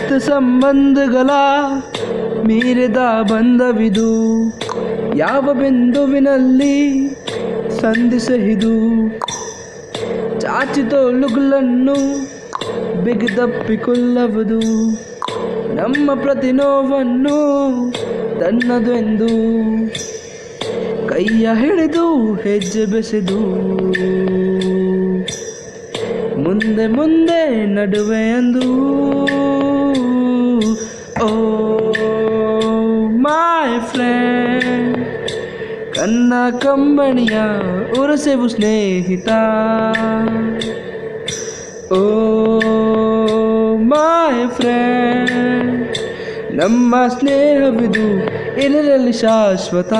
ರಕ್ತ ಸಂಬಂಧಗಳ ಮೀರಿದ ಬಂಧವಿದು ಯಾವ ಬಿಂದುವಿನಲ್ಲಿ ಸಂಧಿಸಹಿದು ಚಾಚಿ ತೋಳುಗಳನ್ನು ಬಿಗಿದಪ್ಪಿಕೊಳ್ಳಬಹುದು ನಮ್ಮ ಪ್ರತಿ ನೋವನ್ನು ತನ್ನದೆಂದು ಕೈಯ ಹಿಡಿದು ಹೆಜ್ಜೆ ಬೆಸೆದು ಮುಂದೆ ಮುಂದೆ ನಡುವೆ ಎಂದು ಓ ಮೈ ಫ್ರೆಂಡ್ ಕನ್ನ ಕಂಬಣಿಯ ಉರಸೆವು ಸ್ನೇಹಿತ ಓ ಮೈ ಫ್ರೆಂಡ್ ನಮ್ಮ ಸ್ನೇಹವಿದು ಇದರಲ್ಲಿ ಶಾಶ್ವತ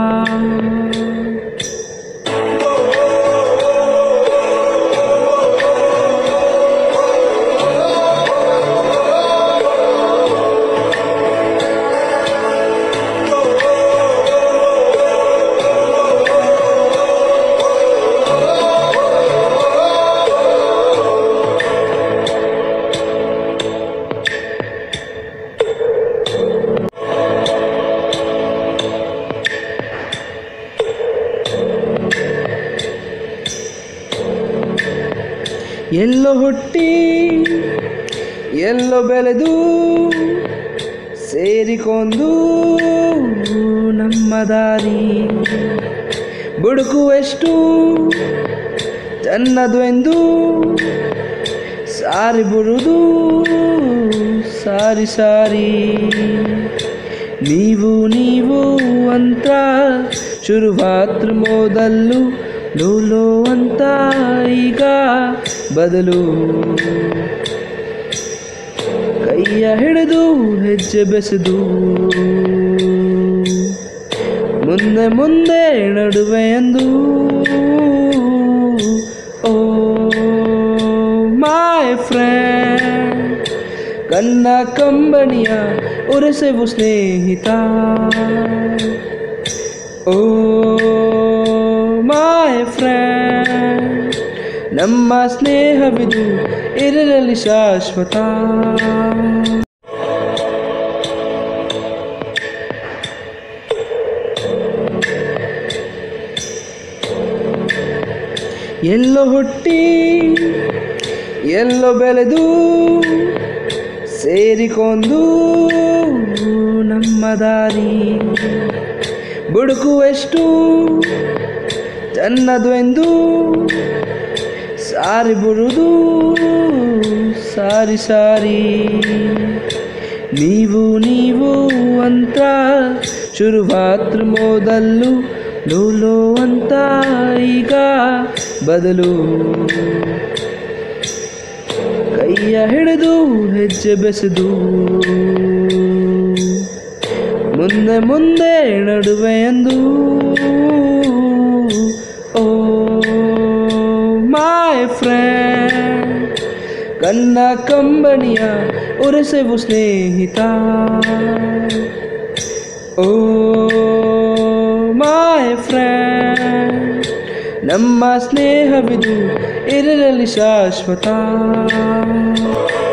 ಎಲ್ಲೋ ಹುಟ್ಟಿ ಎಲ್ಲೋ ಬೆಳೆದು ಸೇರಿಕೊಂಡು ನಮ್ಮ ದಾರಿ ಬುಡುಕುವೆಷ್ಟು ಚನ್ನದು ಎಂದು ಸಾರಿ ಬರುವುದು ಸಾರಿ ಸಾರಿ ನೀವು ನೀವು ಅಂತ ಶುರುವಾತ್ರ ಮೊದಲು ಲೋಲೋ ಅಂತ ಈಗ ಬದಲು ಕೈಯ ಹಿಡಿದು ಹೆಜ್ಜೆ ಬೆಸೆದು ಮುಂದೆ ಮುಂದೆ ನಡುವೆ ಎಂದು ಓ ಮೈ ಫ್ರೆಂಡ್ ಕನ್ನ ಕಂಬಣಿಯ ಉರಸೆವು ಸ್ನೇಹಿತ ಓ ಮೈ ಫ್ರೆಂಡ್ ನಮ್ಮ ಸ್ನೇಹವಿದು ಇರಲಿ ಶಾಶ್ವತ ಎಲ್ಲೋ ಹುಟ್ಟಿ ಎಲ್ಲೋ ಬೆಳೆದು ಸೇರಿಕೊಂಡು ನಮ್ಮ ದಾರಿ ಬುಡುಕುವೆಷ್ಟು ಚನ್ನದು ಎಂದು ಸಾರಿ ಬರುವುದು ಸಾರಿ ಸಾರಿ ನೀವು ನೀವು ಅಂತ ಶುರುವಾತ್ರ ಮೊದಲು ಲೋಲೋ ಅಂತ ಈಗ ಬದಲು ಕೈಯ ಹಿಡಿದು ಹೆಜ್ಜೆ ಬೆಸೆದು ಮುಂದೆ ಮುಂದೆ ನಡುವೆ ಎಂದು ಓ ಮೈ ಫ್ರೆಂಡ್ ಕನ್ನ ಕಂಬಣಿಯ ಉರಸೆವು ಸ್ನೇಹಿತ ಓ ಮೈ ಫ್ರೆಂಡ್ ನಮ್ಮ ಸ್ನೇಹವಿದು ಇರಲಿ ಶಾಶ್ವತ